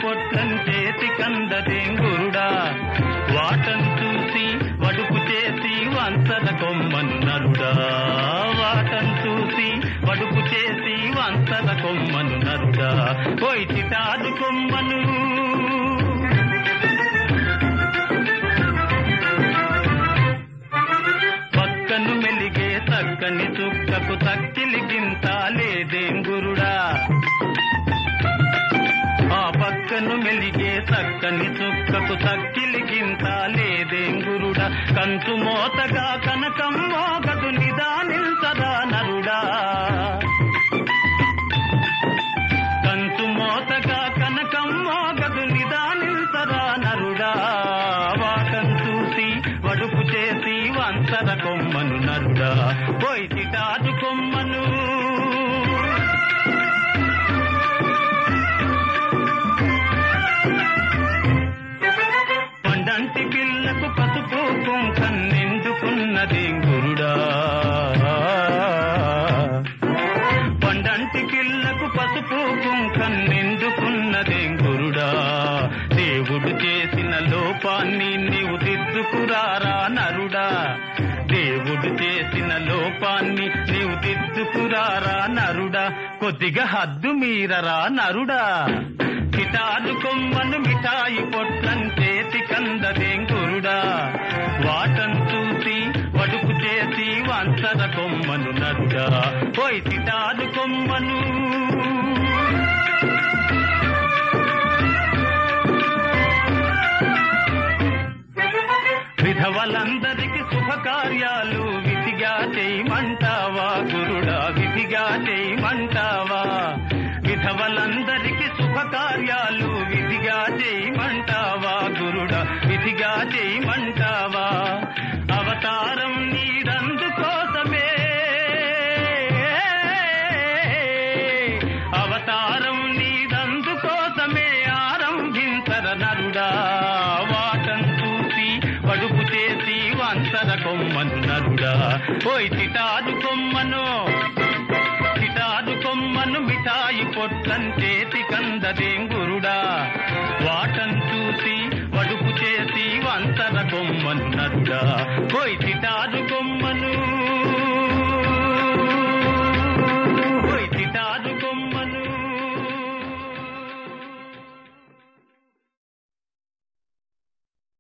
పొట్లం చేతి కందదేం గురుడా వాటం చూసి వడుపు చేసి వంచన కొమ్మను నరుడా వాటం చూసి వడుపు చేసి వంచన కొమ్మను నరుడా పోయి చిటాదు కొమ్మను పక్కను మెలిగే చక్కని చుక్కకు తక్కిలి గింత లేదేం గురుడా ఆ పక్కను మెలిగే చక్కని చుక్కకు తక్కిలి గింత లేదేం గురుడా కంచు మోతగా కనకం మోగదు నిదానించదా నరుడా కంచు మోతగా కనకం మోగదు నిదానించదా నరుడా వాటం చూసి వడుపు చేసి వంచర కొమ్మను నరుడా పోయి చిటాదు కొమ్మను పండంటి పిల్లకు పసుపు కుంకన్నెందుకున్నది గురుడా పండంటి పిల్లకు పసుపు కుంకన్నెందుకున్నదే గురుడా దేవుడు చేసిన లోపాన్ని నీవు దిద్దుకురారా నరుడా దేవుడు చేసిన లోపాన్ని నీవు దిద్దుకురారా నరుడా కొద్దిగా హద్దు మీరరా నరుడా కిటారు కొమ్మను మిఠాయి పొట్లం చేతి కందదేం గురుడా వాటం చూసి వడుపు చేసి వంచర కొమ్మను నరుడా పోయి తిటారు కొమ్మను విధవలందరికి శుభకార్యాలు విధిగా చేయమంటావా గురుడా విధిగా చేయమంటావా విధవలందరికి శుభకార్యాలు విధిగా చేయమంటావా గురుడా విధిగా చేయమంటావా అవతారం నీదందు కోసమే అవతారం నీదందు కోసమే ఆరంభించర నరుడా వాటం చూసి వడుపు చేసి వంచర కొమ్మను నరుడా పోయి చిటాదు కొమ్మను చిటాదు కొమ్మను మిఠాయి పొట్లం చేతి కందదేం గురుడా వాటం చూసి వడుపు చేసి వంచర కొమ్మను నరుడా పోయి చిటాదు